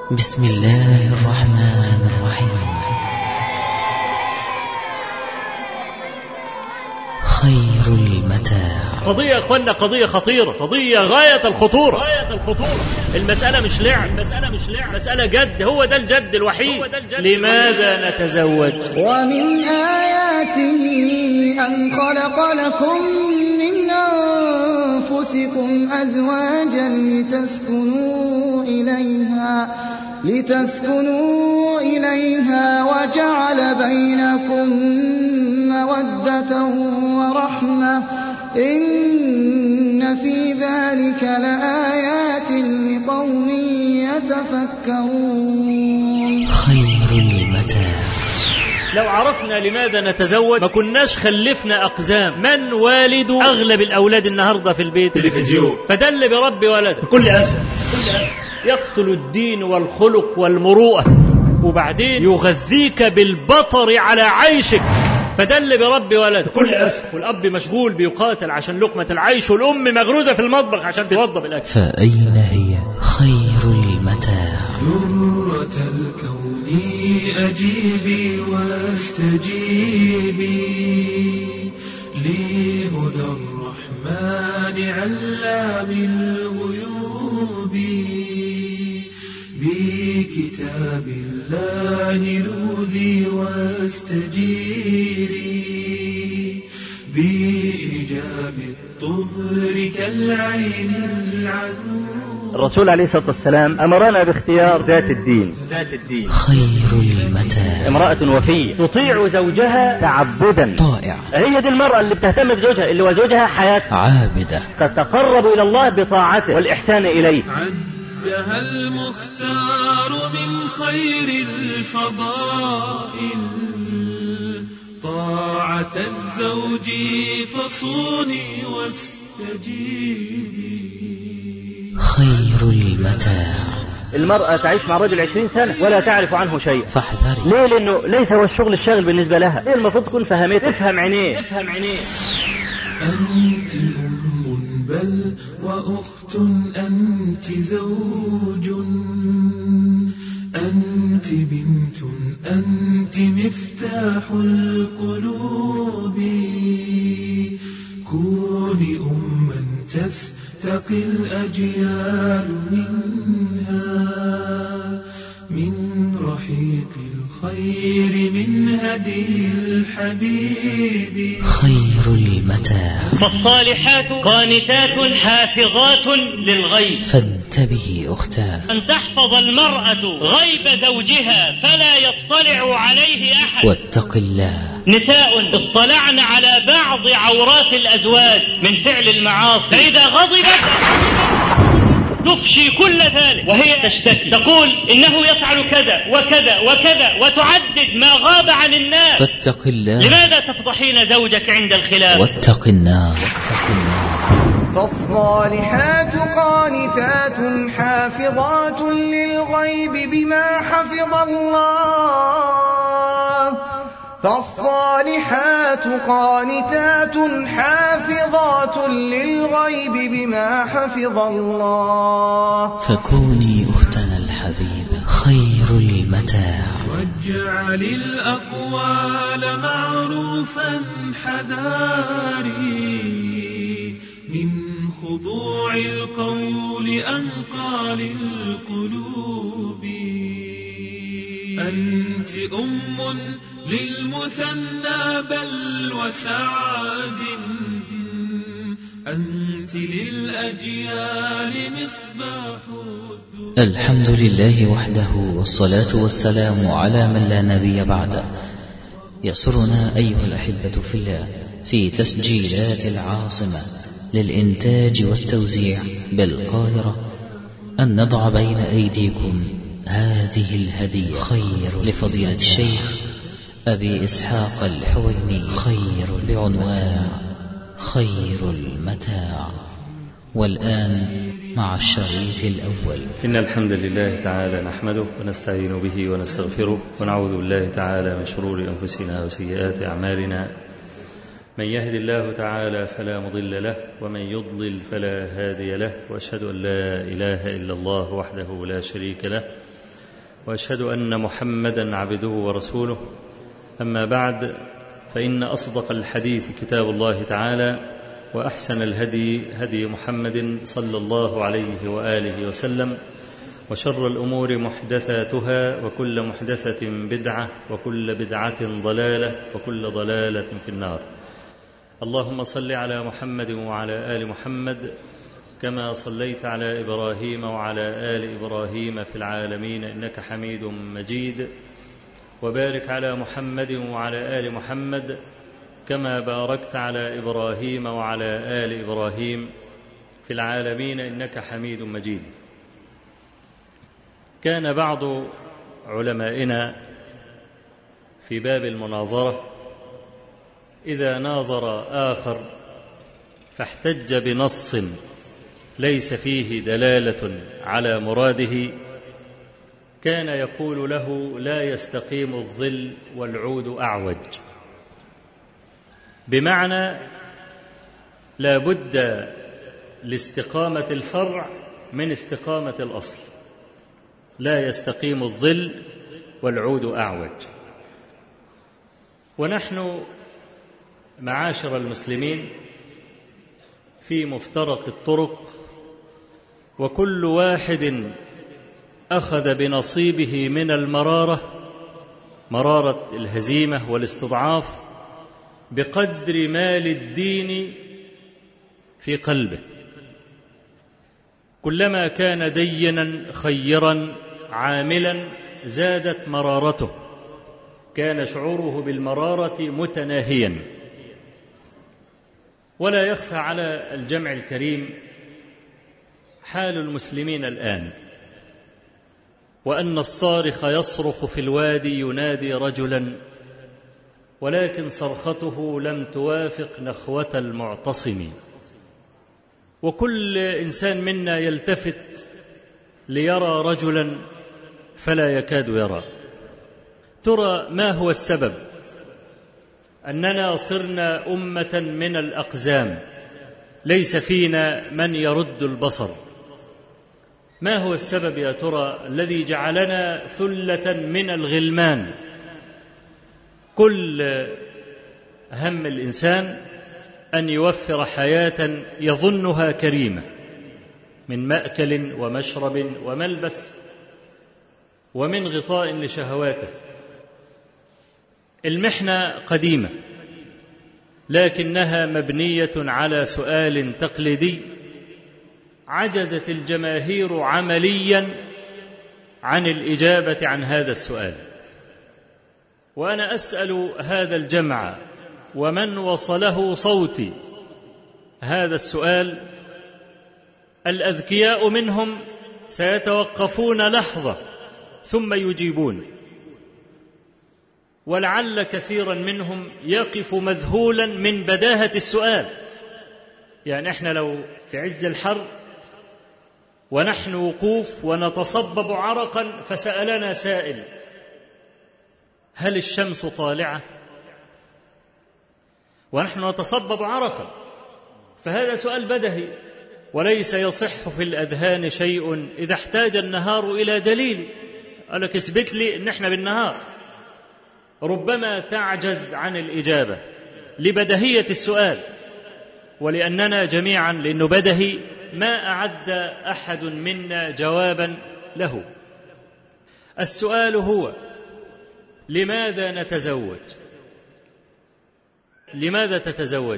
بسم الله الرحمن الرحيم خير المتاع قضية يا اخوانا قضية خطيرة قضية غاية الخطورة غاية الخطورة المسألة مش لعب المسألة مش لعب مسألة جد هو ده الجد الوحيد هو ده الجد لماذا نتزوج ومن آياته أن خلق لكم من أنفسكم أزواجا لتسكنوا إليها لتسكنوا إليها وجعل بينكم مودة ورحمة إن في ذلك لآيات لقوم يتفكرون خير المتاع لو عرفنا لماذا نتزوج ما كناش خلفنا أقزام من والد أغلب الأولاد النهاردة في البيت تلفزيون فده اللي بربي ولد بكل أسف بكل أسف يقتل الدين والخلق والمروءة وبعدين يغذيك بالبطر على عيشك فده اللي بربي ولد بكل أسف والأب مشغول بيقاتل عشان لقمة العيش والأم مغروزة في المطبخ عشان توضب الأكل فأين هي خير المتاع درة الكون أجيبي واستجيبي لهدى الرحمن علام الغيوب بكتاب الله لوذي واستجيري بحجاب الطهر كالعين العذوب الرسول عليه الصلاة والسلام أمرنا باختيار ذات الدين ذات الدين خير المتاع امرأة وفية تطيع زوجها تعبدا طائع هي دي المرأة اللي بتهتم بزوجها اللي هو زوجها حياتها عابدة تتقرب إلى الله بطاعته والإحسان إليه عدها المختار من خير الفضائل طاعة الزوج فصوني واستجيبي خير المتاع المرأة تعيش مع رجل عشرين سنة ولا تعرف عنه شيئا فاحذري ليه لأنه ليس هو الشغل الشاغل بالنسبة لها هي المفروض تكون فهمته تفهم عينيه تفهم عينيه أنت أم بل وأخت أنت زوج أنت بنت أنت مفتاح القلوب كوني أما تستقي الأجيال منها من رحيق الخير من هدي الحبيب خير المتاع فالصالحات قانتات حافظات للغيب فانتبهي أختاه أن تحفظ المرأة غيب زوجها فلا يطلع عليه أحد واتق الله نساء اطلعن على بعض عورات الأزواج من فعل المعاصي فإذا غضبت تفشي كل ذلك وهي تشتكي تقول إنه يفعل كذا وكذا وكذا وتعدد ما غاب عن الناس فاتق الله لماذا تفضحين زوجك عند الخلاف واتق النار واتق النار فالصالحات قانتات حافظات للغيب بما حفظ الله فالصالحات قانتات حافظات للغيب بما حفظ الله فكوني أختنا الحبيبة خير المتاع واجعل الأقوال معروفا حذاري من خضوع القول أنقى للقلوب أنت أم للمثنى بل وسعد أنت للأجيال مصباح الدجى الحمد لله وحده والصلاة والسلام على من لا نبي بعده يسرنا أيها الأحبة في الله في تسجيلات العاصمة للإنتاج والتوزيع بالقاهرة أن نضع بين أيديكم هذه الهدية خير لفضيلة الشيخ أبي إسحاق الحويني خير بعنوان خير المتاع والآن مع الشريط الأول إن الحمد لله تعالى نحمده ونستعين به ونستغفره ونعوذ بالله تعالى من شرور أنفسنا وسيئات أعمالنا من يهد الله تعالى فلا مضل له ومن يضلل فلا هادي له واشهد ان لا اله الا الله وحده لا شريك له واشهد ان محمدا عبده ورسوله اما بعد فان اصدق الحديث كتاب الله تعالى واحسن الهدي هدي محمد صلى الله عليه واله وسلم وشر الامور محدثاتها وكل محدثه بدعه وكل بدعه ضلاله وكل ضلاله في النار اللهم صل على محمد وعلى ال محمد كما صليت على ابراهيم وعلى ال ابراهيم في العالمين انك حميد مجيد وبارك على محمد وعلى ال محمد كما باركت على ابراهيم وعلى ال ابراهيم في العالمين انك حميد مجيد كان بعض علمائنا في باب المناظره اذا ناظر اخر فاحتج بنص ليس فيه دلاله على مراده كان يقول له لا يستقيم الظل والعود اعوج بمعنى لا بد لاستقامه الفرع من استقامه الاصل لا يستقيم الظل والعود اعوج ونحن معاشر المسلمين في مفترق الطرق وكل واحد اخذ بنصيبه من المراره مراره الهزيمه والاستضعاف بقدر ما للدين في قلبه كلما كان دينا خيرا عاملا زادت مرارته كان شعوره بالمراره متناهيا ولا يخفى على الجمع الكريم حال المسلمين الان وان الصارخ يصرخ في الوادي ينادي رجلا ولكن صرخته لم توافق نخوه المعتصم وكل انسان منا يلتفت ليرى رجلا فلا يكاد يرى ترى ما هو السبب اننا صرنا امه من الاقزام ليس فينا من يرد البصر ما هو السبب يا ترى الذي جعلنا ثله من الغلمان كل هم الانسان ان يوفر حياه يظنها كريمه من ماكل ومشرب وملبس ومن غطاء لشهواته المحنه قديمه لكنها مبنيه على سؤال تقليدي عجزت الجماهير عمليا عن الاجابه عن هذا السؤال وانا اسال هذا الجمع ومن وصله صوتي هذا السؤال الاذكياء منهم سيتوقفون لحظه ثم يجيبون ولعل كثيرا منهم يقف مذهولا من بداهه السؤال يعني احنا لو في عز الحر ونحن وقوف ونتصبب عرقا فسالنا سائل هل الشمس طالعه ونحن نتصبب عرقا فهذا سؤال بدهي وليس يصح في الاذهان شيء اذا احتاج النهار الى دليل قال لك اثبت لي ان احنا بالنهار ربما تعجز عن الاجابه لبدهيه السؤال ولاننا جميعا لانه بدهي ما اعد احد منا جوابا له السؤال هو لماذا نتزوج لماذا تتزوج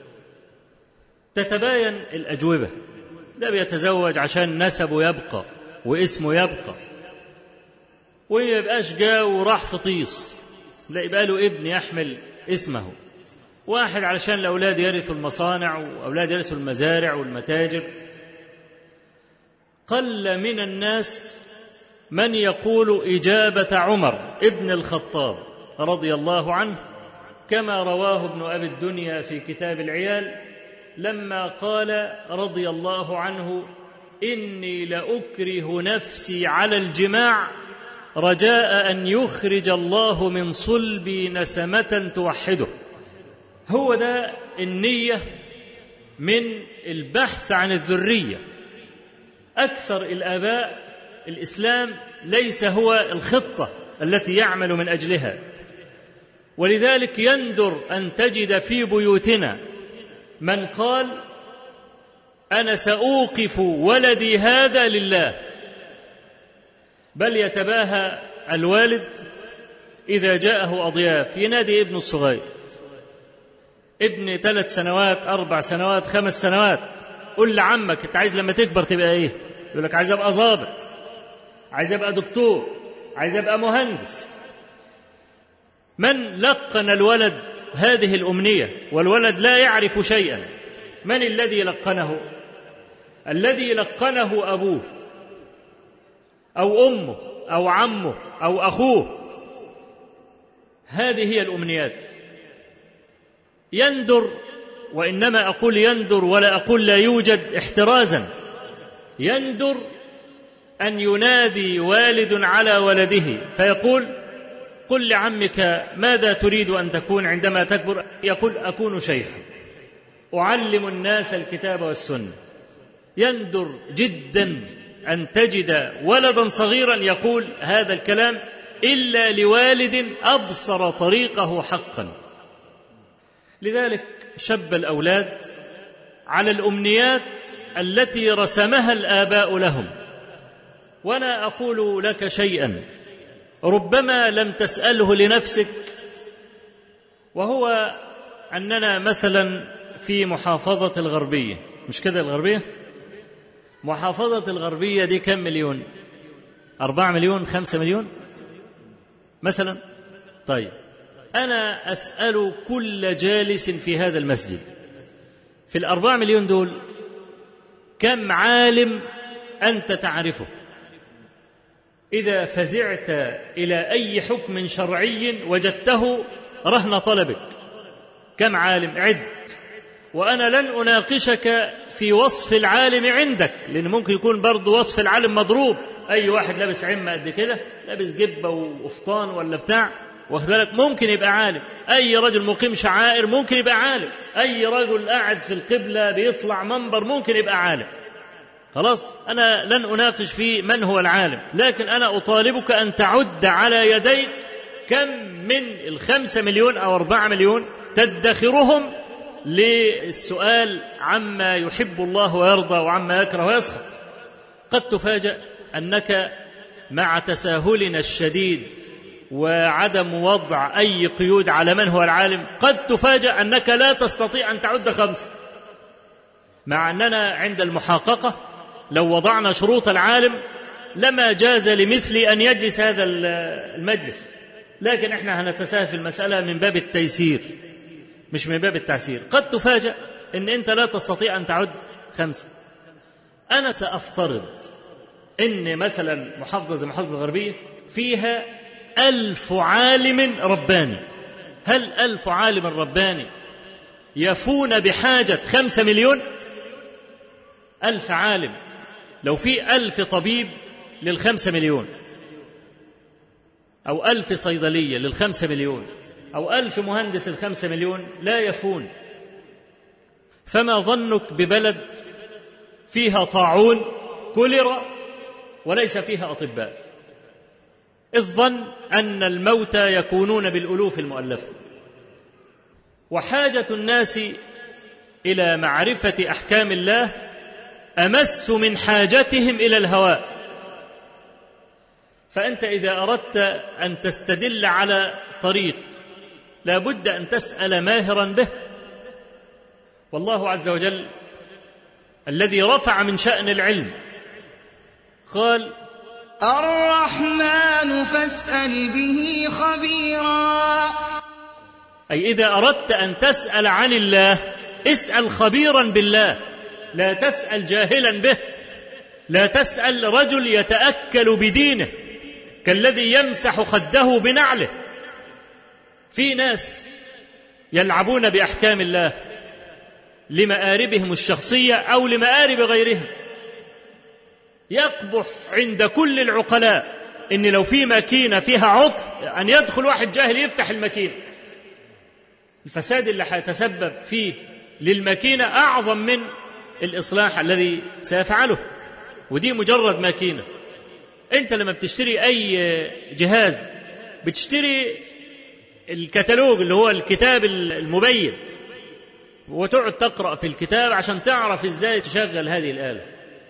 تتباين الاجوبه ده بيتزوج عشان نسبه يبقى واسمه يبقى وما يبقاش جا وراح في طيس لا يبقى له ابن يحمل اسمه واحد علشان الاولاد يرثوا المصانع واولاد يرثوا المزارع والمتاجر قل من الناس من يقول اجابه عمر ابن الخطاب رضي الله عنه كما رواه ابن ابي الدنيا في كتاب العيال لما قال رضي الله عنه اني لاكره نفسي على الجماع رجاء ان يخرج الله من صلبي نسمه توحده هو ده النيه من البحث عن الذريه اكثر الاباء الاسلام ليس هو الخطه التي يعمل من اجلها ولذلك يندر ان تجد في بيوتنا من قال انا ساوقف ولدي هذا لله بل يتباهى الوالد اذا جاءه اضياف ينادي ابنه الصغير ابن ثلاث سنوات اربع سنوات خمس سنوات قل لعمك انت عايز لما تكبر تبقى ايه يقول لك عايز ابقى ظابط عايز ابقى دكتور عايز ابقى مهندس من لقن الولد هذه الامنيه والولد لا يعرف شيئا من الذي لقنه الذي لقنه ابوه او امه او عمه او اخوه هذه هي الامنيات يندر وانما اقول يندر ولا اقول لا يوجد احترازا يندر ان ينادي والد على ولده فيقول قل لعمك ماذا تريد ان تكون عندما تكبر يقول اكون شيخا اعلم الناس الكتاب والسنه يندر جدا ان تجد ولدا صغيرا يقول هذا الكلام الا لوالد ابصر طريقه حقا لذلك شب الاولاد على الامنيات التي رسمها الاباء لهم وانا اقول لك شيئا ربما لم تساله لنفسك وهو اننا مثلا في محافظه الغربيه مش كده الغربيه محافظه الغربيه دي كم مليون أربعة مليون خمسة مليون مثلا طيب أنا أسأل كل جالس في هذا المسجد في الأربعة مليون دول كم عالم أنت تعرفه إذا فزعت إلى أي حكم شرعي وجدته رهن طلبك كم عالم عد وأنا لن أناقشك في وصف العالم عندك لأن ممكن يكون برضه وصف العالم مضروب أي واحد لابس عمة قد كده لابس جبة وقفطان ولا بتاع واخد بالك ممكن يبقى عالم أي رجل مقيم شعائر ممكن يبقى عالم أي رجل قاعد في القبلة بيطلع منبر ممكن يبقى عالم خلاص أنا لن أناقش في من هو العالم لكن أنا أطالبك أن تعد على يديك كم من الخمسة مليون أو أربعة مليون تدخرهم للسؤال عما يحب الله ويرضى وعما يكره ويسخط قد تفاجأ أنك مع تساهلنا الشديد وعدم وضع أي قيود على من هو العالم قد تفاجأ أنك لا تستطيع أن تعد خمسة مع أننا عند المحققة لو وضعنا شروط العالم لما جاز لمثلي أن يجلس هذا المجلس لكن احنا هنتساهل في المسألة من باب التيسير مش من باب التعسير قد تفاجأ أن أنت لا تستطيع أن تعد خمسة أنا سأفترض أن مثلا محافظة زي محافظة الغربية فيها ألف عالم رباني هل ألف عالم رباني يفون بحاجة خمسة مليون ألف عالم لو في ألف طبيب للخمسة مليون أو ألف صيدلية للخمسة مليون أو ألف مهندس للخمسة مليون لا يفون فما ظنك ببلد فيها طاعون كوليرا وليس فيها أطباء الظن أن الموتى يكونون بالألوف المؤلفة وحاجة الناس إلى معرفة أحكام الله أمس من حاجتهم إلى الهواء فأنت إذا أردت أن تستدل على طريق لا بد أن تسأل ماهرا به والله عز وجل الذي رفع من شأن العلم قال الرحمن فاسأل به خبيرا أي إذا أردت أن تسأل عن الله اسأل خبيرا بالله لا تسأل جاهلا به لا تسأل رجل يتأكل بدينه كالذي يمسح خده بنعله في ناس يلعبون بأحكام الله لمآربهم الشخصية أو لمآرب غيرهم يقبح عند كل العقلاء ان لو في ماكينه فيها عطل ان يدخل واحد جاهل يفتح الماكينه الفساد اللي هيتسبب فيه للماكينه اعظم من الاصلاح الذي سيفعله ودي مجرد ماكينه انت لما بتشتري اي جهاز بتشتري الكتالوج اللي هو الكتاب المبين وتقعد تقرا في الكتاب عشان تعرف ازاي تشغل هذه الاله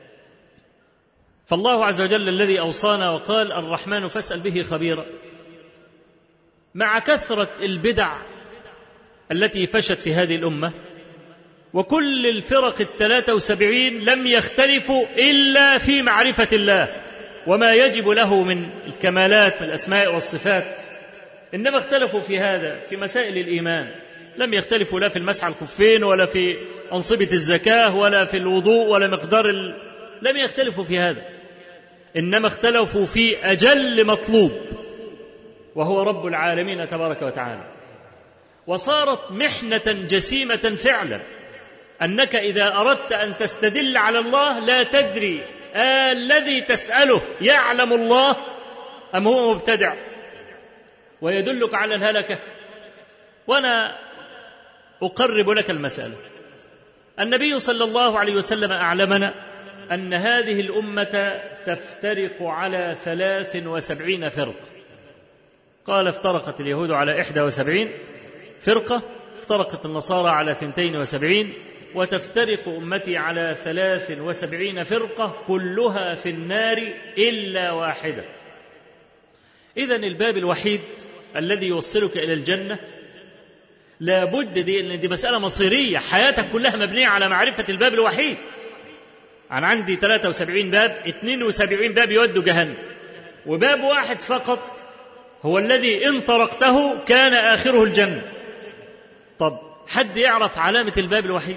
فالله عز وجل الذي اوصانا وقال الرحمن فاسال به خبيرا مع كثره البدع التي فشت في هذه الامه وكل الفرق الثلاثه وسبعين لم يختلفوا الا في معرفه الله وما يجب له من الكمالات من الاسماء والصفات انما اختلفوا في هذا في مسائل الايمان لم يختلفوا لا في المسح على الخفين ولا في انصبه الزكاه ولا في الوضوء ولا مقدار ال... لم يختلفوا في هذا انما اختلفوا في اجل مطلوب وهو رب العالمين تبارك وتعالى وصارت محنه جسيمه فعلا انك اذا اردت ان تستدل على الله لا تدري آه الذي تساله يعلم الله ام هو مبتدع ويدلك على الهلكه وانا اقرب لك المساله النبي صلى الله عليه وسلم اعلمنا ان هذه الامه تفترق على ثلاث وسبعين فرقه قال افترقت اليهود على إحدى وسبعين فرقة افترقت النصارى على ثنتين وسبعين وتفترق أمتي على ثلاث وسبعين فرقة كلها في النار إلا واحدة إذا الباب الوحيد الذي يوصلك إلى الجنة لابد دي ان دي مسألة مصيرية حياتك كلها مبنية على معرفة الباب الوحيد أنا عندي 73 باب 72 باب يودوا جهنم وباب واحد فقط هو الذي إن طرقته كان آخره الجنة طب حد يعرف علامة الباب الوحيد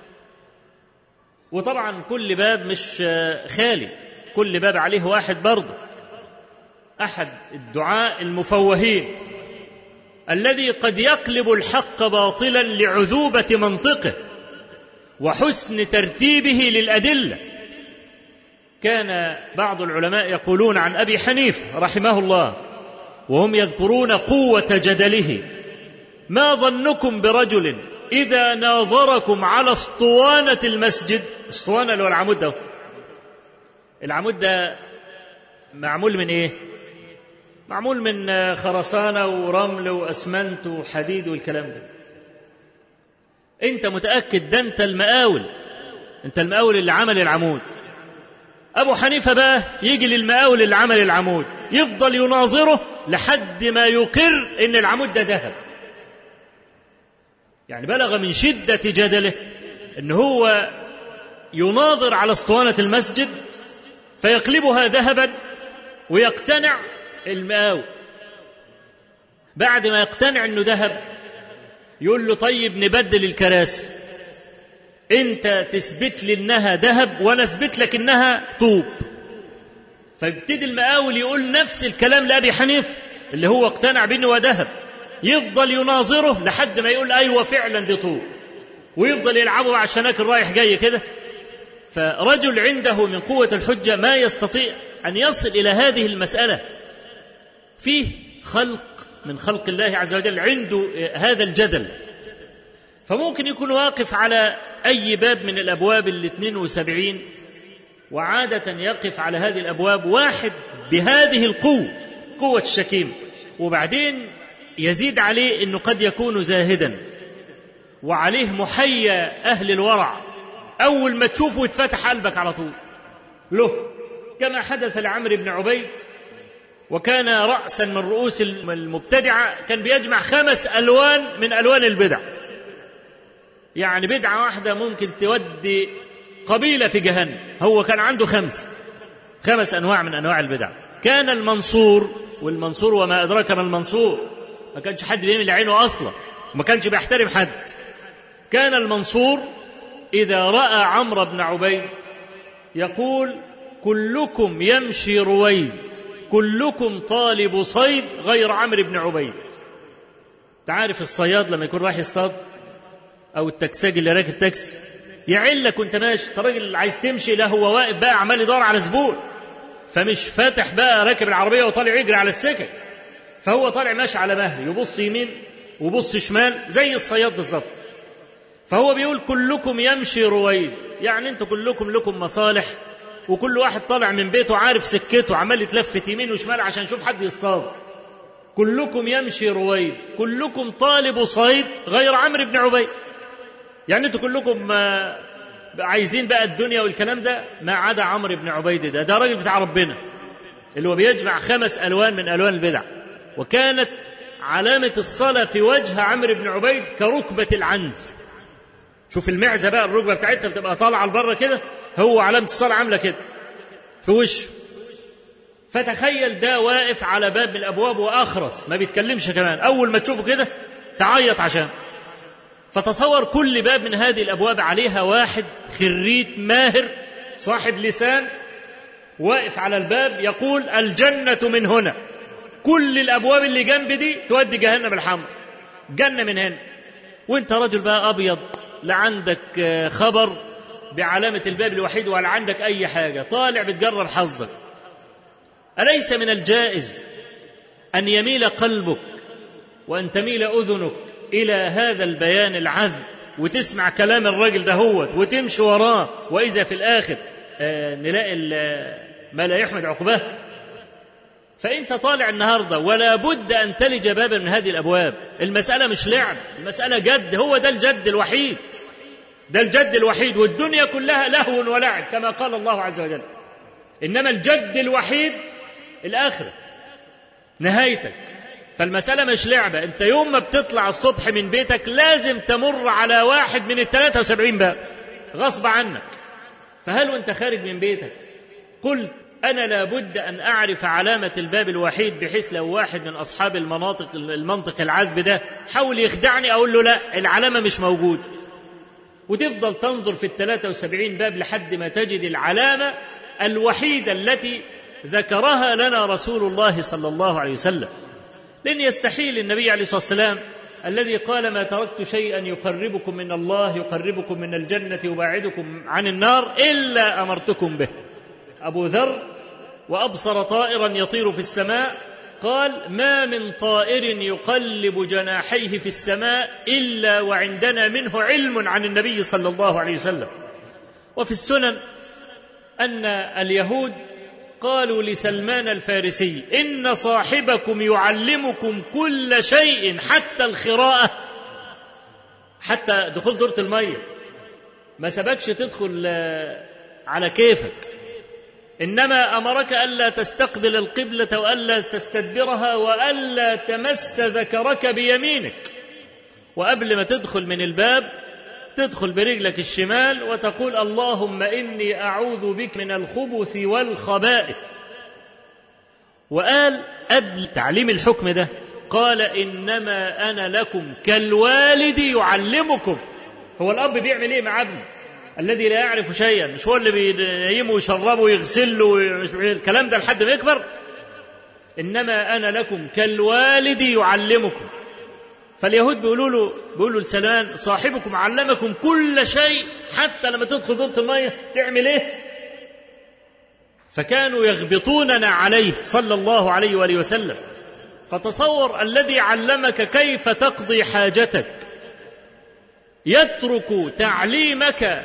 وطبعا كل باب مش خالي كل باب عليه واحد برضه أحد الدعاء المفوهين الذي قد يقلب الحق باطلا لعذوبة منطقه وحسن ترتيبه للأدلة كان بعض العلماء يقولون عن أبي حنيفة رحمه الله وهم يذكرون قوة جدله ما ظنكم برجل إذا ناظركم على اسطوانة المسجد اسطوانة اللي هو العمود ده العمود ده معمول من إيه؟ معمول من خرسانة ورمل وأسمنت وحديد والكلام ده أنت متأكد ده أنت المقاول أنت المقاول اللي عمل العمود أبو حنيفة بقى يجي للمقاول اللي عمل العمود يفضل يناظره لحد ما يقر ان العمود ده ذهب يعني بلغ من شدة جدله ان هو يناظر على اسطوانة المسجد فيقلبها ذهبا ويقتنع المقاول بعد ما يقتنع انه ذهب يقول له طيب نبدل الكراسي انت تثبت لي انها ذهب وانا اثبت لك انها طوب فيبتدي المقاول يقول نفس الكلام لأبي حنيفة اللي هو اقتنع بأنه ذهب يفضل يناظره لحد ما يقول أيوة فعلا دي طول ويفضل يلعبه مع الشناكل رايح جاي كده فرجل عنده من قوة الحجة ما يستطيع أن يصل إلى هذه المسألة فيه خلق من خلق الله عز وجل عنده هذا الجدل فممكن يكون واقف على أي باب من الأبواب الاثنين وسبعين وعادة يقف على هذه الأبواب واحد بهذه القوة قوة الشكيم وبعدين يزيد عليه أنه قد يكون زاهدا وعليه محيا أهل الورع أول ما تشوفه يتفتح قلبك على طول له كما حدث لعمرو بن عبيد وكان رأسا من رؤوس المبتدعة كان بيجمع خمس ألوان من ألوان البدع يعني بدعة واحدة ممكن تودي قبيلة في جهنم هو كان عنده خمس خمس أنواع من أنواع البدع كان المنصور والمنصور وما أدراك ما المنصور ما كانش حد بيملي عينه أصلا وما كانش بيحترم حد كان المنصور إذا رأى عمرو بن عبيد يقول كلكم يمشي رويد كلكم طالب صيد غير عمرو بن عبيد تعرف الصياد لما يكون رايح يصطاد او التكساج اللي راكب تاكسي يعلك وانت ماشي انت راجل عايز تمشي لا هو واقف بقى عمال يدور على زبون فمش فاتح بقى راكب العربيه وطالع يجري على السكك فهو طالع ماشي على مهل يبص يمين وبص شمال زي الصياد بالظبط فهو بيقول كلكم يمشي رويد يعني انتوا كلكم لكم مصالح وكل واحد طالع من بيته عارف سكته عمال يتلفت يمين وشمال عشان يشوف حد يصطاد كلكم يمشي رويد كلكم طالب صيد غير عمرو بن عبيد يعني انتوا كلكم آه، عايزين بقى الدنيا والكلام ده ما عدا عمرو بن عبيد ده ده راجل بتاع ربنا اللي هو بيجمع خمس الوان من الوان البدع وكانت علامة الصلاة في وجه عمرو بن عبيد كركبة العنز شوف المعزة بقى الركبة بتاعتها بتبقى طالعة لبره كده هو علامة الصلاة عاملة كده في وشه فتخيل ده واقف على باب من الابواب واخرس ما بيتكلمش كمان اول ما تشوفه كده تعيط عشان فتصور كل باب من هذه الابواب عليها واحد خريت ماهر صاحب لسان واقف على الباب يقول الجنه من هنا كل الابواب اللي جنب دي تودي جهنم الحمر جنه من هنا وانت رجل بقى ابيض لا عندك آه، خبر بعلامه الباب الوحيد ولا عندك اي حاجه طالع بتجرب حظك أليس من الجائز أن يميل قلبك وأن تميل أذنك إلى هذا البيان العذب وتسمع كلام الراجل ده هو وتمشي وراه وإذا في الآخر آه نلاقي ما لا يحمد عقباه فأنت طالع النهاردة ولا بد أن تلج بابا من هذه الأبواب المسألة مش لعب المسألة جد هو ده الجد الوحيد ده الجد الوحيد والدنيا كلها لهو ولعب كما قال الله عز وجل إنما الجد الوحيد الآخرة نهايتك فالمسألة مش لعبة أنت يوم ما بتطلع الصبح من بيتك لازم تمر على واحد من الثلاثة وسبعين باب غصب عنك فهل وانت خارج من بيتك قلت أنا لابد أن أعرف علامة الباب الوحيد بحيث لو واحد من أصحاب المناطق المنطق العذب ده حاول يخدعني أقول له لا العلامة مش موجودة وتفضل تنظر في الثلاثة وسبعين باب لحد ما تجد العلامة الوحيدة التي ذكرها لنا رسول الله صلى الله عليه وسلم لن يستحيل النبي عليه الصلاه والسلام الذي قال ما تركت شيئا يقربكم من الله يقربكم من الجنه يباعدكم عن النار الا امرتكم به ابو ذر وابصر طائرا يطير في السماء قال ما من طائر يقلب جناحيه في السماء الا وعندنا منه علم عن النبي صلى الله عليه وسلم وفي السنن ان اليهود قالوا لسلمان الفارسي ان صاحبكم يعلمكم كل شيء حتى الخراءه حتى دخول دوره الميه ما سبكش تدخل على كيفك انما امرك الا تستقبل القبله والا تستدبرها والا تمس ذكرك بيمينك وقبل ما تدخل من الباب تدخل برجلك الشمال وتقول اللهم اني اعوذ بك من الخبث والخبائث وقال قبل تعليم الحكم ده قال انما انا لكم كالوالد يعلمكم هو الاب بيعمل ايه مع ابنه الذي لا يعرف شيئا مش هو اللي بينيمه ويشربه ويغسل له الكلام ده لحد ما يكبر انما انا لكم كالوالد يعلمكم فاليهود بيقولوا له بيقولوا لسلمان صاحبكم علمكم كل شيء حتى لما تدخل دورة المية تعمل ايه؟ فكانوا يغبطوننا عليه صلى الله عليه واله وسلم فتصور الذي علمك كيف تقضي حاجتك يترك تعليمك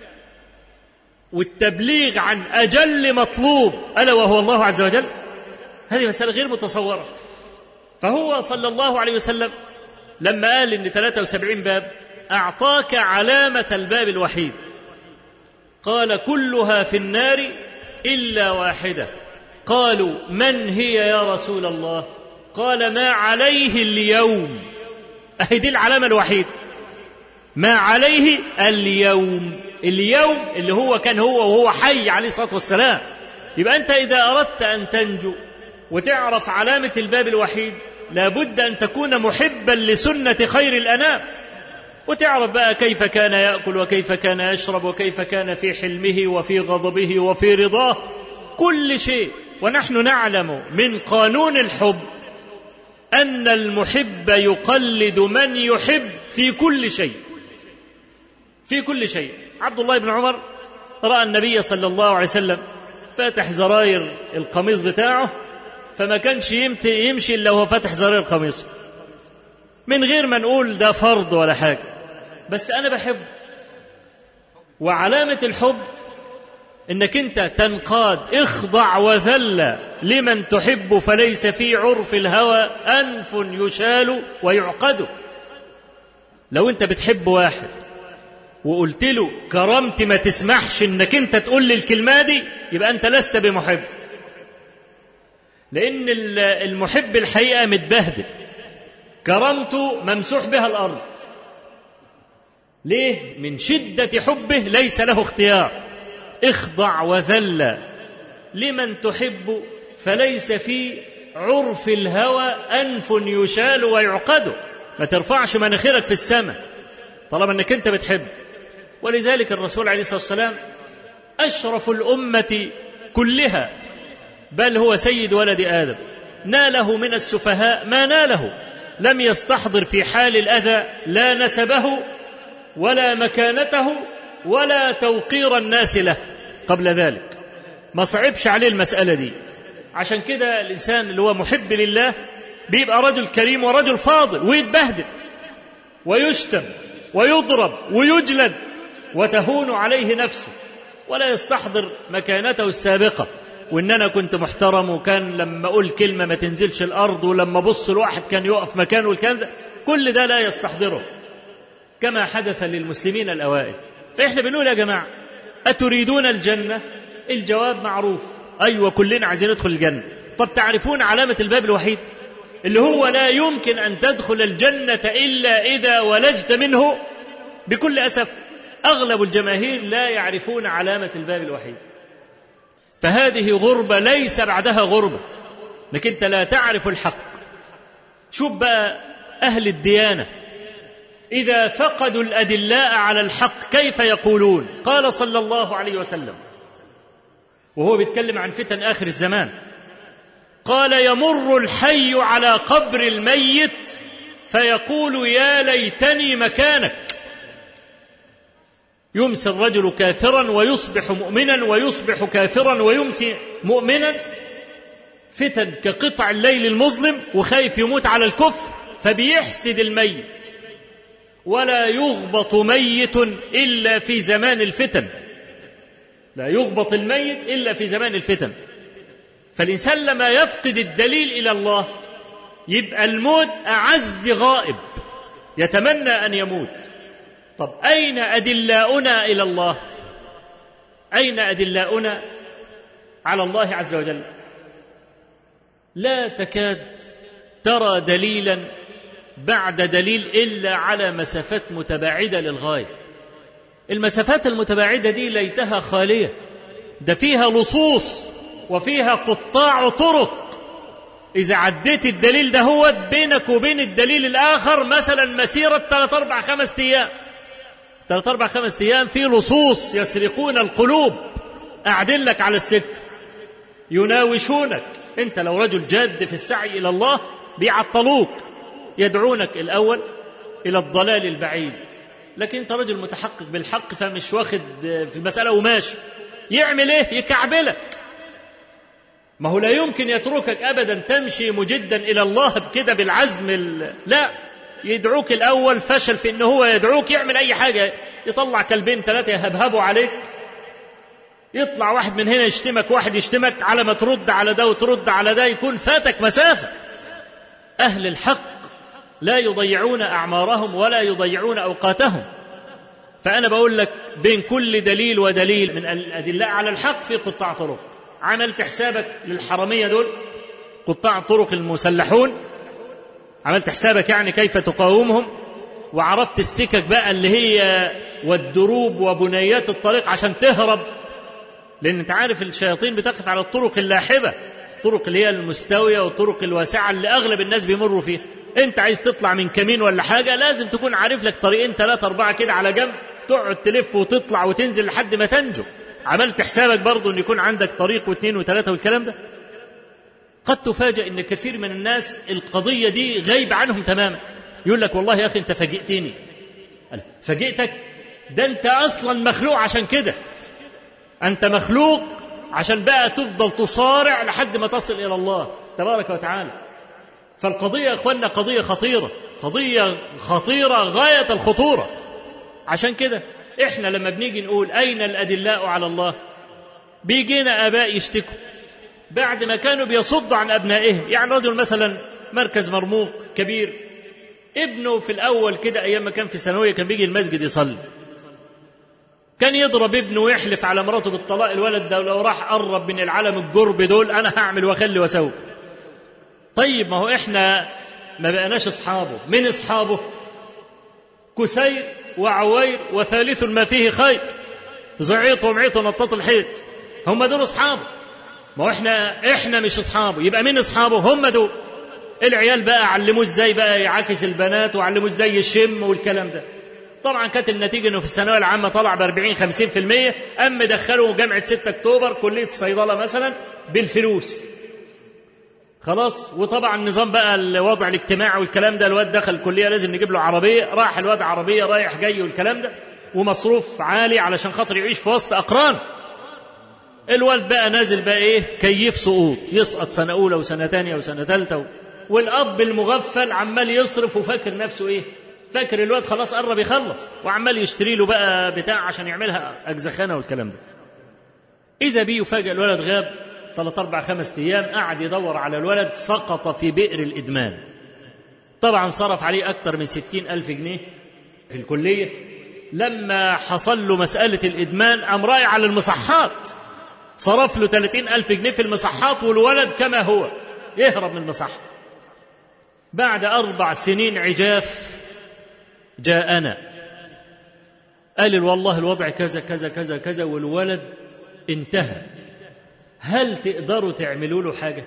والتبليغ عن اجل مطلوب الا وهو الله عز وجل هذه مساله غير متصوره فهو صلى الله عليه وسلم لما قال ان 73 باب اعطاك علامه الباب الوحيد قال كلها في النار الا واحده قالوا من هي يا رسول الله قال ما عليه اليوم اهي دي العلامه الوحيده ما عليه اليوم اليوم اللي هو كان هو وهو حي عليه الصلاه والسلام يبقى انت اذا اردت ان تنجو وتعرف علامه الباب الوحيد لابد ان تكون محبا لسنه خير الانام وتعرف بقى كيف كان ياكل وكيف كان يشرب وكيف كان في حلمه وفي غضبه وفي رضاه كل شيء ونحن نعلم من قانون الحب ان المحب يقلد من يحب في كل شيء في كل شيء عبد الله بن عمر راى النبي صلى الله عليه وسلم فاتح زراير القميص بتاعه فما كانش يمشي الا وهو فاتح زرار قميصه من غير ما نقول ده فرض ولا حاجه بس انا بحبه وعلامه الحب انك انت تنقاد اخضع وذل لمن تحب فليس في عرف الهوى انف يشال ويعقد لو انت بتحب واحد وقلت له كرامتي ما تسمحش انك انت تقول لي الكلمه دي يبقى انت لست بمحب لان المحب الحقيقه متبهدل كرامته ممسوح بها الارض ليه من شده حبه ليس له اختيار اخضع وذل لمن تحب فليس في عرف الهوى انف يشال ويعقد ما ترفعش مناخيرك في السماء طالما انك انت بتحب ولذلك الرسول عليه الصلاه والسلام اشرف الامه كلها بل هو سيد ولد ادم ناله من السفهاء ما ناله لم يستحضر في حال الاذى لا نسبه ولا مكانته ولا توقير الناس له قبل ذلك ما صعبش عليه المساله دي عشان كده الانسان اللي هو محب لله بيبقى رجل كريم ورجل فاضل ويتبهدل ويشتم ويضرب ويجلد وتهون عليه نفسه ولا يستحضر مكانته السابقه وان انا كنت محترم وكان لما اقول كلمه ما تنزلش الارض ولما ابص لواحد كان يقف مكانه والكلام ده كل ده لا يستحضره كما حدث للمسلمين الاوائل فاحنا بنقول يا جماعه اتريدون الجنه الجواب معروف ايوه كلنا عايزين ندخل الجنه طب تعرفون علامه الباب الوحيد اللي هو لا يمكن ان تدخل الجنه الا اذا ولجت منه بكل اسف اغلب الجماهير لا يعرفون علامه الباب الوحيد فهذه غربه ليس بعدها غربه انك انت لا تعرف الحق شوف بقى اهل الديانه اذا فقدوا الادلاء على الحق كيف يقولون قال صلى الله عليه وسلم وهو بيتكلم عن فتن اخر الزمان قال يمر الحي على قبر الميت فيقول يا ليتني مكانك يمسي الرجل كافرا ويصبح مؤمنا ويصبح كافرا ويمسي مؤمنا فتن كقطع الليل المظلم وخايف يموت على الكفر فبيحسد الميت ولا يغبط ميت الا في زمان الفتن لا يغبط الميت الا في زمان الفتن فالانسان لما يفقد الدليل الى الله يبقى الموت اعز غائب يتمنى ان يموت طب اين ادلاؤنا الى الله اين ادلاؤنا على الله عز وجل لا تكاد ترى دليلا بعد دليل الا على مسافات متباعده للغايه المسافات المتباعده دي ليتها خاليه ده فيها لصوص وفيها قطاع طرق إذا عديت الدليل ده هو بينك وبين الدليل الآخر مثلا مسيرة ثلاث أربع خمس أيام ثلاث أربع خمس أيام في لصوص يسرقون القلوب قاعدين لك على السكة يناوشونك أنت لو رجل جاد في السعي إلى الله بيعطلوك يدعونك الأول إلى الضلال البعيد لكن أنت رجل متحقق بالحق فمش واخد في المسألة وماشي يعمل إيه يكعبلك ما هو لا يمكن يتركك ابدا تمشي مجدا الى الله كده بالعزم ال... لا يدعوك الاول فشل في ان هو يدعوك يعمل اي حاجه يطلع كلبين ثلاثه يهبهبوا عليك يطلع واحد من هنا يشتمك واحد يشتمك على ما ترد على ده وترد على ده يكون فاتك مسافه اهل الحق لا يضيعون اعمارهم ولا يضيعون اوقاتهم فانا بقول لك بين كل دليل ودليل من الادله على الحق في قطاع طرق عملت حسابك للحراميه دول قطاع الطرق المسلحون عملت حسابك يعني كيف تقاومهم وعرفت السكك بقى اللي هي والدروب وبنيات الطريق عشان تهرب لان انت عارف الشياطين بتقف على الطرق اللاحبه الطرق اللي هي المستويه والطرق الواسعه اللي اغلب الناس بيمروا فيها انت عايز تطلع من كمين ولا حاجه لازم تكون عارف لك طريقين ثلاثه اربعه كده على جنب تقعد تلف وتطلع وتنزل لحد ما تنجو عملت حسابك برضه ان يكون عندك طريق واثنين وثلاثه والكلام ده قد تفاجأ ان كثير من الناس القضيه دي غايبه عنهم تماما يقول لك والله يا اخي انت فاجئتني فاجئتك ده انت اصلا مخلوق عشان كده انت مخلوق عشان بقى تفضل تصارع لحد ما تصل الى الله تبارك وتعالى فالقضيه يا اخوانا قضيه خطيره قضيه خطيره غايه الخطوره عشان كده احنا لما بنيجي نقول اين الادلاء على الله بيجينا اباء يشتكوا بعد ما كانوا بيصدوا عن ابنائهم يعني رجل مثلا مركز مرموق كبير ابنه في الاول كده ايام ما كان في ثانويه كان بيجي المسجد يصلي كان يضرب ابنه ويحلف على مراته بالطلاق الولد ده لو راح قرب من العالم الجرب دول انا هعمل واخلي واسوي طيب ما هو احنا ما بقناش اصحابه من اصحابه كسير وعوير وثالث ما فيه خير زعيط ومعيط ونطاط الحيط هم دول اصحابه ما هو احنا احنا مش اصحابه يبقى مين اصحابه هم دول العيال بقى علموه ازاي بقى يعاكس البنات وعلموه ازاي يشم والكلام ده طبعا كانت النتيجه انه في الثانويه العامه طلع ب 40 50% اما دخله جامعه 6 اكتوبر كليه الصيدله مثلا بالفلوس خلاص وطبعا النظام بقى الوضع الاجتماعي والكلام ده الواد دخل الكليه لازم نجيب له عربيه راح الواد عربيه رايح جاي والكلام ده ومصروف عالي علشان خاطر يعيش في وسط اقران الواد بقى نازل بقى ايه كيف سقوط يسقط سنه اولى وسنه ثانيه وسنه ثالثه والاب المغفل عمال يصرف وفاكر نفسه ايه فاكر الواد خلاص قرب يخلص وعمال يشتري له بقى بتاع عشان يعملها اجزخانه والكلام ده اذا بيه يفاجئ الولد غاب ثلاث اربع خمس ايام قعد يدور على الولد سقط في بئر الادمان طبعا صرف عليه اكثر من ستين الف جنيه في الكليه لما حصل له مساله الادمان قام رايح على المصحات صرف له 30 ألف جنيه في المصحات والولد كما هو يهرب من المصحة بعد أربع سنين عجاف جاءنا قال والله الوضع كذا كذا كذا كذا والولد انتهى هل تقدروا تعملوا له حاجة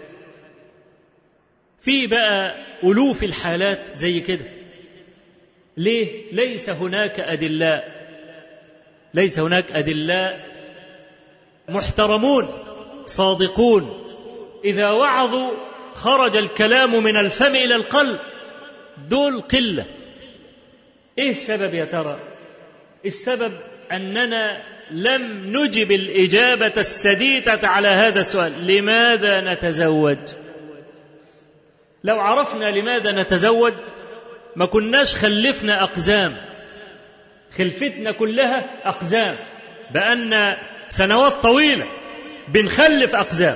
في بقى ألوف الحالات زي كده ليه ليس هناك أدلاء ليس هناك أدلاء محترمون صادقون إذا وعظوا خرج الكلام من الفم إلى القلب دول قلة إيه السبب يا ترى السبب أننا لم نجب الإجابة السديدة على هذا السؤال لماذا نتزوج لو عرفنا لماذا نتزوج ما كناش خلفنا أقزام خلفتنا كلها أقزام بأن سنوات طويلة بنخلف أقزام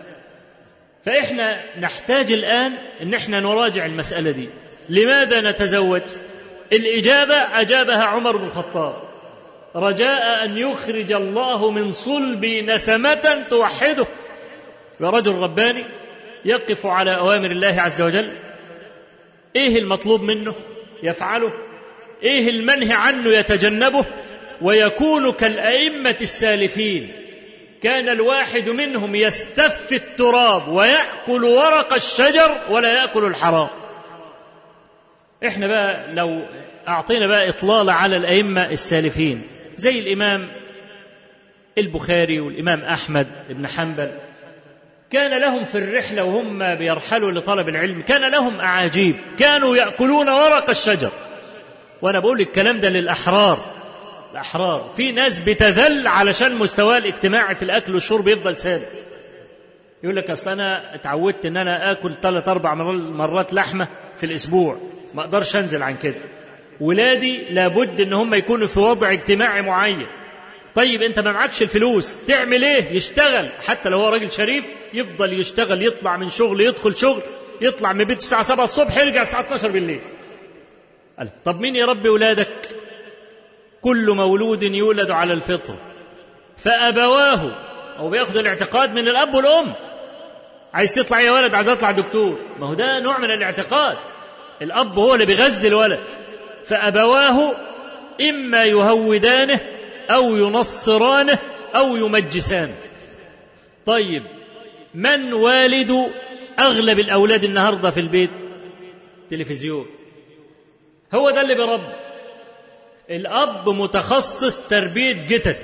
فإحنا نحتاج الآن أن احنا نراجع المسألة دي لماذا نتزوج الإجابة أجابها عمر بن الخطاب رجاء أن يخرج الله من صلبي نسمة توحده ورجل رباني يقف على أوامر الله عز وجل إيه المطلوب منه يفعله إيه المنهي عنه يتجنبه ويكون كالأئمة السالفين كان الواحد منهم يستف التراب ويأكل ورق الشجر ولا يأكل الحرام احنا بقى لو أعطينا بقى إطلالة على الأئمة السالفين زي الإمام البخاري والإمام أحمد بن حنبل كان لهم في الرحلة وهم بيرحلوا لطلب العلم كان لهم أعاجيب كانوا يأكلون ورق الشجر وأنا بقول الكلام ده للأحرار الأحرار في ناس بتذل علشان مستواه الاجتماعي في الأكل والشرب يفضل ثابت يقول لك أصل أنا اتعودت إن أنا آكل ثلاث أربع مرات لحمة في الأسبوع ما أقدرش أنزل عن كده ولادي لابد إن هم يكونوا في وضع اجتماعي معين طيب أنت ما معكش الفلوس تعمل إيه يشتغل حتى لو هو راجل شريف يفضل يشتغل يطلع من شغل يدخل شغل يطلع من بيته الساعة 7 الصبح يرجع الساعة 12 بالليل قال طب مين يربي ولادك كل مولود يولد على الفطر فأبواه أو بياخد الاعتقاد من الأب والأم عايز تطلع يا ولد عايز أطلع دكتور ما هو ده نوع من الاعتقاد الأب هو اللي بيغذي الولد فأبواه إما يهودانه أو ينصرانه أو يمجسانه طيب من والد أغلب الأولاد النهاردة في البيت تلفزيون هو ده اللي بيربي الأب متخصص تربية جتت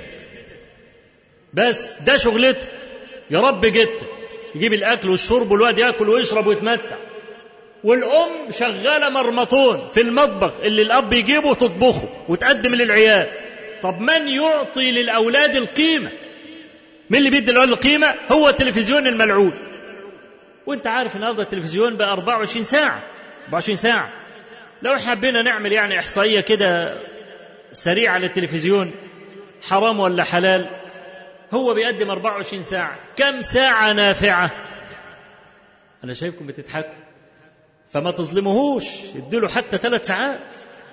بس ده شغلته يربي جتة يجيب الأكل والشرب والواد ياكل ويشرب ويتمتع والأم شغالة مرمطون في المطبخ اللي الأب يجيبه تطبخه وتقدم للعيال طب من يعطي للأولاد القيمة مين اللي بيدي الأولاد القيمة هو التلفزيون الملعون وانت عارف النهارده التلفزيون بقى 24 ساعة 24 ساعة لو حبينا نعمل يعني إحصائية كده سريعة للتلفزيون حرام ولا حلال هو بيقدم 24 ساعة كم ساعة نافعة أنا شايفكم بتضحكوا فما تظلموهوش ادوا له حتى ثلاث ساعات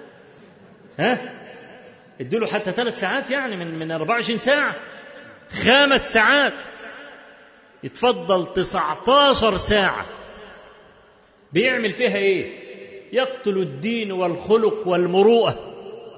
ها ادوا له حتى ثلاث ساعات يعني من من 24 ساعة خمس ساعات يتفضل 19 ساعة بيعمل فيها ايه يقتل الدين والخلق والمروءة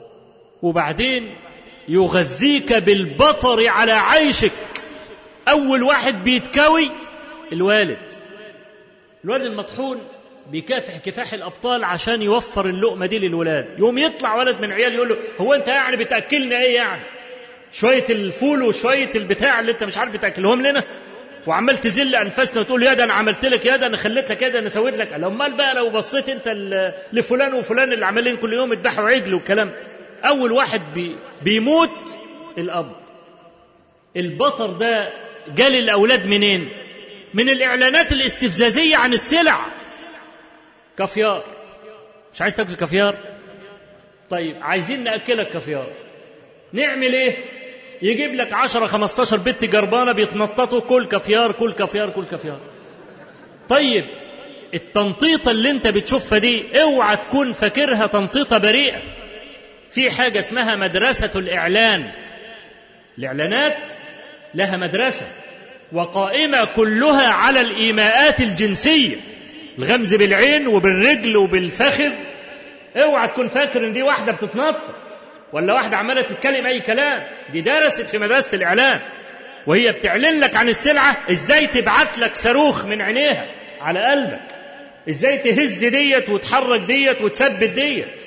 وبعدين يغذيك بالبطر على عيشك أول واحد بيتكوي الوالد الوالد المطحون بيكافح كفاح الأبطال عشان يوفر اللقمة دي للولاد يوم يطلع ولد من عيال يقول له هو أنت يعني بتأكلنا إيه يعني شوية الفول وشوية البتاع اللي أنت مش عارف بتأكلهم لنا وعمال تزل انفاسنا وتقول يا ده انا عملت لك يا ده انا خليت لك يا ده انا سويت لك امال بقى لو بصيت انت لفلان وفلان اللي عمالين كل يوم يذبحوا عجل والكلام اول واحد بي بيموت الاب البطر ده جال الاولاد منين من الاعلانات الاستفزازيه عن السلع كافيار مش عايز تاكل كافيار طيب عايزين ناكلك كافيار نعمل ايه يجيب لك 10 15 بنت جربانه بيتنططوا كل كافيار كل كافيار كل كافيار طيب التنطيطه اللي انت بتشوفها دي اوعى تكون فاكرها تنطيطه بريئه في حاجه اسمها مدرسه الاعلان الاعلانات لها مدرسه وقائمه كلها على الايماءات الجنسيه الغمز بالعين وبالرجل وبالفخذ اوعى تكون فاكر ان دي واحده بتتنطط ولا واحدة عمالة تتكلم أي كلام دي درست في مدرسة الإعلام وهي بتعلن لك عن السلعة إزاي تبعت لك صاروخ من عينيها على قلبك إزاي تهز ديت وتحرك ديت وتثبت ديت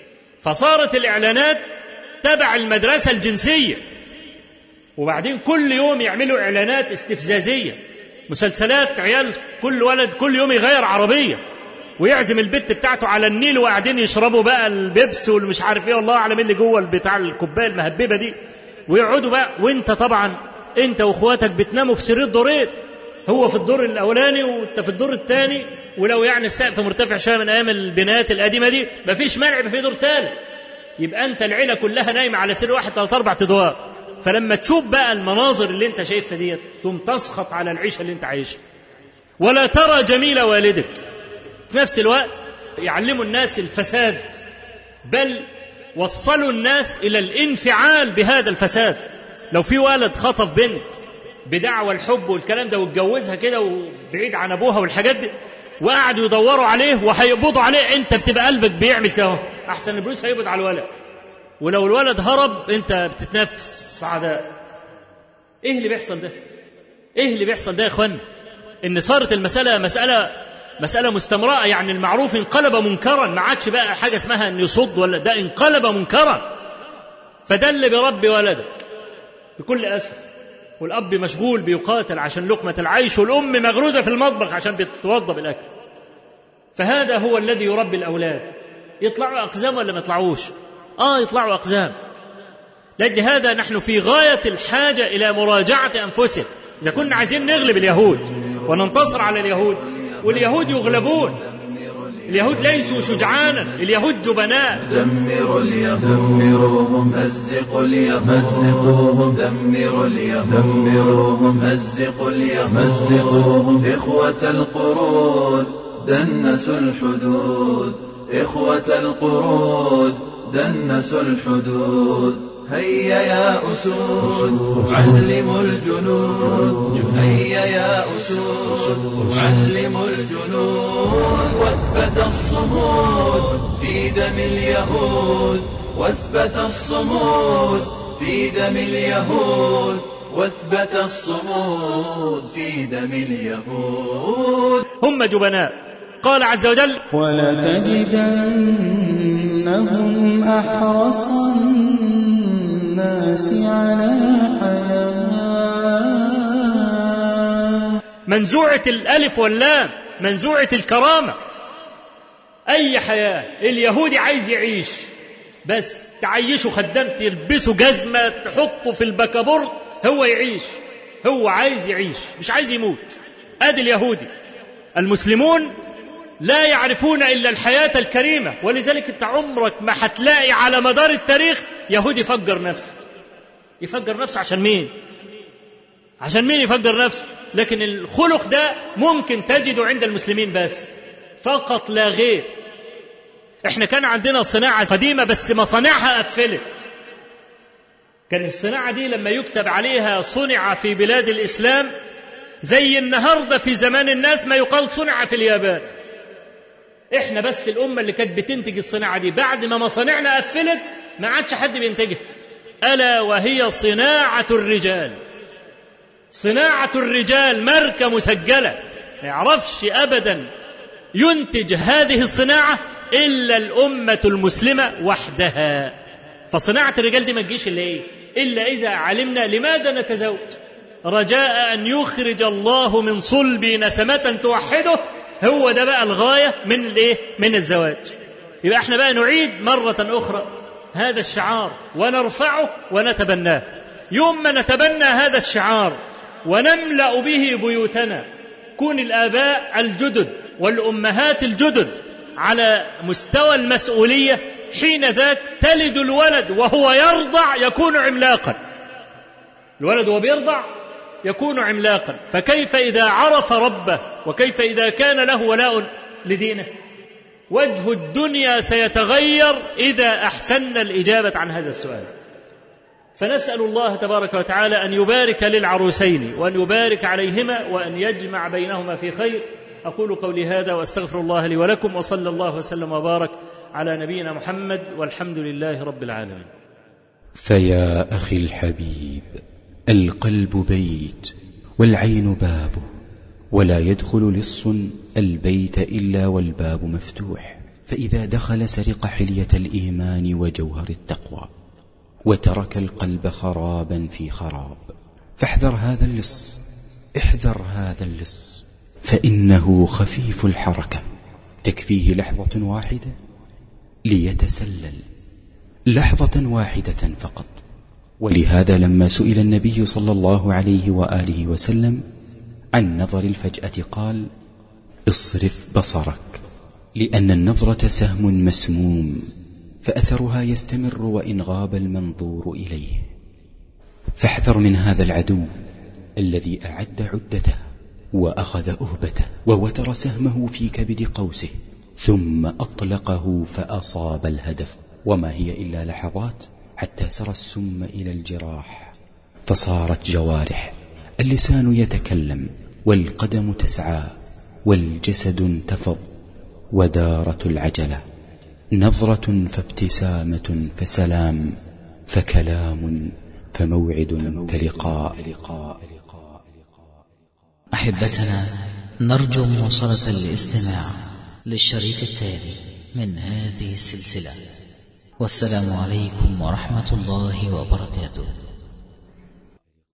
فصارت الإعلانات تبع المدرسة الجنسية وبعدين كل يوم يعملوا إعلانات استفزازية مسلسلات عيال كل ولد كل يوم يغير عربية ويعزم البت بتاعته على النيل وقاعدين يشربوا بقى البيبس والمش عارف ايه والله اعلم اللي جوه بتاع الكوبايه المهببه دي ويقعدوا بقى وانت طبعا انت واخواتك بتناموا في سرير دورين هو في الدور الاولاني وانت في الدور الثاني ولو يعني السقف مرتفع شويه من ايام البنايات القديمه دي مفيش مانع يبقى في دور ثالث يبقى انت العيله كلها نايمه على سرير واحد ثلاث اربع ادوار فلما تشوف بقى المناظر اللي انت شايفها ديت تقوم تسخط على العيشه اللي انت عايشها ولا ترى جميل والدك في نفس الوقت يعلموا الناس الفساد بل وصلوا الناس الى الانفعال بهذا الفساد لو في ولد خطف بنت بدعوى الحب والكلام ده واتجوزها كده وبعيد عن ابوها والحاجات دي وقعدوا يدوروا عليه وهيقبضوا عليه انت بتبقى قلبك بيعمل كده احسن البوليس هيقبض على الولد ولو الولد هرب انت بتتنفس سعداء ايه اللي بيحصل ده ايه اللي بيحصل ده يا اخوان ان صارت المساله مساله مسألة مستمرة يعني المعروف انقلب منكرا ما عادش بقى حاجة اسمها ان يصد ولا ده انقلب منكرا فده اللي بربي ولدك بكل أسف والأب مشغول بيقاتل عشان لقمة العيش والأم مغروزة في المطبخ عشان بتتوضى بالأكل فهذا هو الذي يربي الأولاد يطلعوا أقزام ولا ما يطلعوش آه يطلعوا أقزام لأجل هذا نحن في غاية الحاجة إلى مراجعة أنفسنا إذا كنا عايزين نغلب اليهود وننتصر على اليهود واليهود يغلبون اليهود ليسوا شجعانا اليهود جبناء دمروا اليهود دمروهم مزقوا اليهود مزقوهم دمروا اليهود دمروهم مزقوا اليهود مزقوهم إخوة القرود دنسوا الحدود إخوة القرود دنسوا الحدود هيا يا أسود علموا الجنود هيا يا أسود علموا الجنود واثبت الصمود في دم اليهود واثبت الصمود في دم اليهود واثبت الصمود في دم اليهود هم جبناء قال عز وجل ولتجدنهم أحرص الناس على حياة منزوعة الألف واللام منزوعة الكرامة أي حياة اليهودي عايز يعيش بس تعيشه خدام تلبسه جزمة تحطه في البكابورت هو يعيش هو عايز يعيش مش عايز يموت ادي اليهودي المسلمون لا يعرفون الا الحياه الكريمه ولذلك انت عمرك ما هتلاقي على مدار التاريخ يهودي يفجر نفسه يفجر نفسه عشان مين عشان مين يفجر نفسه لكن الخلق ده ممكن تجده عند المسلمين بس فقط لا غير احنا كان عندنا صناعة قديمة بس مصانعها قفلت كان الصناعة دي لما يكتب عليها صنع في بلاد الإسلام زي النهاردة في زمان الناس ما يقال صنع في اليابان احنا بس الأمة اللي كانت بتنتج الصناعة دي بعد ما مصانعنا قفلت ما عادش حد بينتجها ألا وهي صناعة الرجال صناعة الرجال ماركة مسجلة ما يعرفش أبدا ينتج هذه الصناعة إلا الأمة المسلمة وحدها فصناعة الرجال دي ما تجيش إلا إيه إلا إذا علمنا لماذا نتزوج رجاء أن يخرج الله من صلب نسمة توحده هو ده بقى الغاية من الإيه من الزواج يبقى احنا بقى نعيد مرة أخرى هذا الشعار ونرفعه ونتبناه يوم ما نتبنى هذا الشعار ونملا به بيوتنا كون الاباء الجدد والامهات الجدد على مستوى المسؤوليه حين ذاك تلد الولد وهو يرضع يكون عملاقا الولد وهو بيرضع يكون عملاقا فكيف اذا عرف ربه وكيف اذا كان له ولاء لدينه وجه الدنيا سيتغير اذا احسنا الاجابه عن هذا السؤال فنسأل الله تبارك وتعالى أن يبارك للعروسين وأن يبارك عليهما وأن يجمع بينهما في خير أقول قولي هذا وأستغفر الله لي ولكم وصلى الله وسلم وبارك على نبينا محمد والحمد لله رب العالمين فيا أخي الحبيب القلب بيت والعين بابه ولا يدخل لص البيت إلا والباب مفتوح فإذا دخل سرق حلية الإيمان وجوهر التقوى وترك القلب خرابا في خراب فاحذر هذا اللص احذر هذا اللص فإنه خفيف الحركة تكفيه لحظة واحدة ليتسلل لحظة واحدة فقط ولهذا لما سئل النبي صلى الله عليه وآله وسلم عن نظر الفجأة قال اصرف بصرك لأن النظرة سهم مسموم فأثرها يستمر وإن غاب المنظور إليه فاحذر من هذا العدو الذي أعد عدته وأخذ أهبته ووتر سهمه في كبد قوسه ثم أطلقه فأصاب الهدف وما هي إلا لحظات حتى سرى السم إلى الجراح فصارت جوارح اللسان يتكلم والقدم تسعى والجسد انتفض ودارت العجله نظرة فابتسامة فسلام فكلام فموعد فلقاء أحبتنا نرجو مواصلة الاستماع للشريط التالي من هذه السلسلة والسلام عليكم ورحمة الله وبركاته